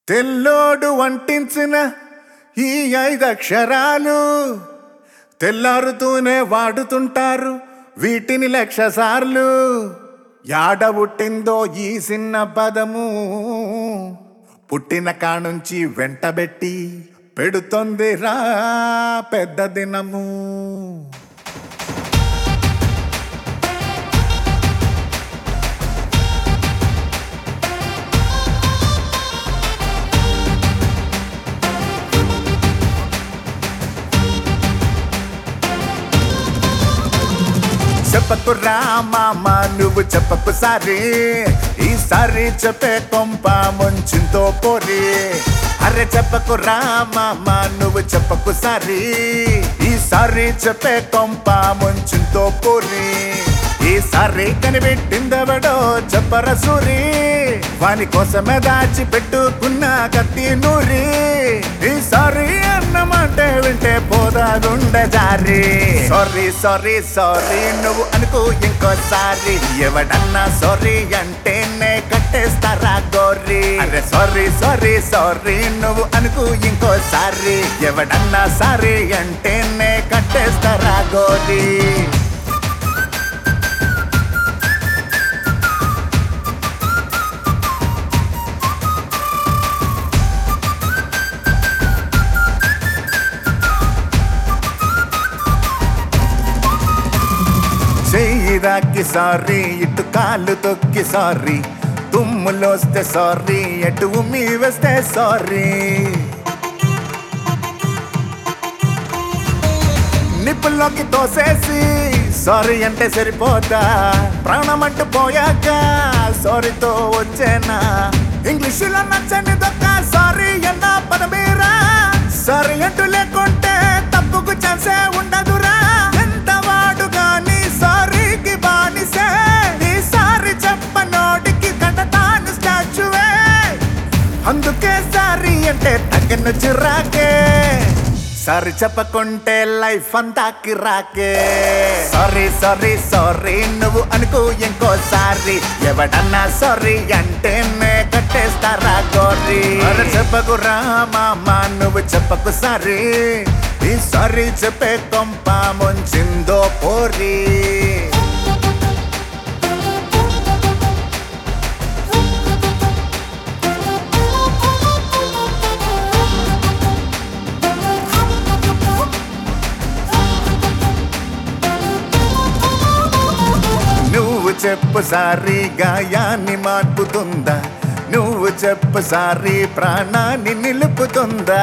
తెల్లోడు వంటించిన ఈ ఐదక్షరాలు తెల్లారుతూనే వాడుతుంటారు వీటిని లక్ష సార్లు యాడ పుట్టిందో ఈ చిన్న పదము పుట్టిన కానుంచి వెంటబెట్టి పెడుతోంది రా పెద్ద దినము చెప్పకు రా మామ నువ్వు చెప్పకు సారి ఈసారి చెప్పే కొంప ముంచింతో పోరి అరే చెప్పకు రా మామ నువ్వు చెప్పకు సారి ఈసారి చెప్పే కొంప ముంచింతో పోరి ఈసారి కనిపెట్టిందెవడో చెప్పర సూరి వాని కోసమే దాచి పెట్టుకున్న కత్తి నూరి ఈసారి అన్నమాట వింటే పోదాగుండె జారి సారీ సారీ సారీ నువ్వు అనుకో ఇంకోసారి ఎవడన్నా సారీ అంటేనే కట్టేస్తారా గోరి అరే సారీ సారీ సారీ నువ్వు అనుకో ఇంకోసారి ఎవడన్నా సారీ అంటేనే కట్టేస్తారా గోరి చెయ్యిరాకి సారీ ఇటు కాళ్ళు తొక్కి సారీ తుమ్ములోస్తే సారీ ఎటు ఉమ్మి వేస్తే సారీ నిప్పుల్లోకి తోసేసి సారీ అంటే సరిపోతా ప్రాణం అంటూ పోయాక సారీతో వచ్చేనా ఇంగ్లీషులో నచ్చని దొక్క సారీ అన్న పదమీరా సారీ అంటూ లేకుంటే తప్పుకు ఛాన్సే ఉండదురా ఎంత వాడు గాని సారీకి బానిసే ఈసారి చెప్పనోడికి కడతాను స్టాచ్యువే అందుకే సారీ అంటే తగ్గను చిరాకే సారీ చెప్పకుంటే లైఫ్ అంతా కిరాకే సారీ సారీ సారీ నువ్వు అనుకో ఇంకోసారి ఎవడన్నా సారీ అంటేనే కట్టేస్తారా గోరి అరే చెప్పకు రా మామ నువ్వు చెప్పకు సారీ ఈ సారీ చెప్పే కొంప ముంచిందో పోరీ నువ్వు చెప్పు సారీ గాయాన్ని మార్పుతుందా నువ్వు చెప్పు సారీ ప్రాణాన్ని నిలుపుతుందా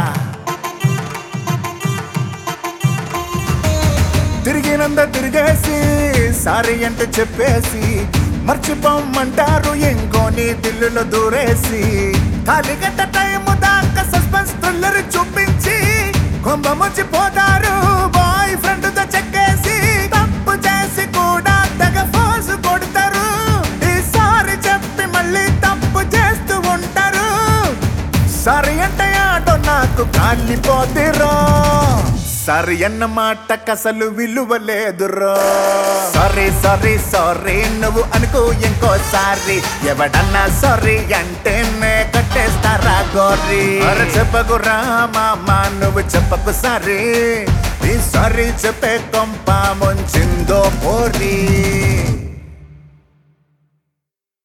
తిరిగినంద తిరిగేసి సారీ అంటే చెప్పేసి మర్చిపోమంటారు ఎంగోని దిల్లులో దూరేసి తాలిగట్ట టైము దాకా సస్పెన్స్ థ్రిల్లర్ చూపించి కొంబ ముచ్చిపోతారు బాయ్ ఫ్రెండ్ తో చెక్కేసి తప్పు చేసి కూడా తెగ ఫోజు కొడతారు ఈసారి చెప్పి మళ్ళీ తప్పు చేస్తూ ఉంటారు సరి అంటే ఆటో నాకు కాలిపోతిరో సరి అన్న మాట కసలు విలువ లేదురో సారీ సారీ సారీ నువ్వు అనుకో ఇంకోసారి ఎవడన్నా సారీ అంటేనే కట్టేస్తారా గోరి అరే చెప్పకు రా మామ నువ్వు చెప్పకు సారీ ఈ సారీ చెప్పే కొంప ముంచిందో పోరీ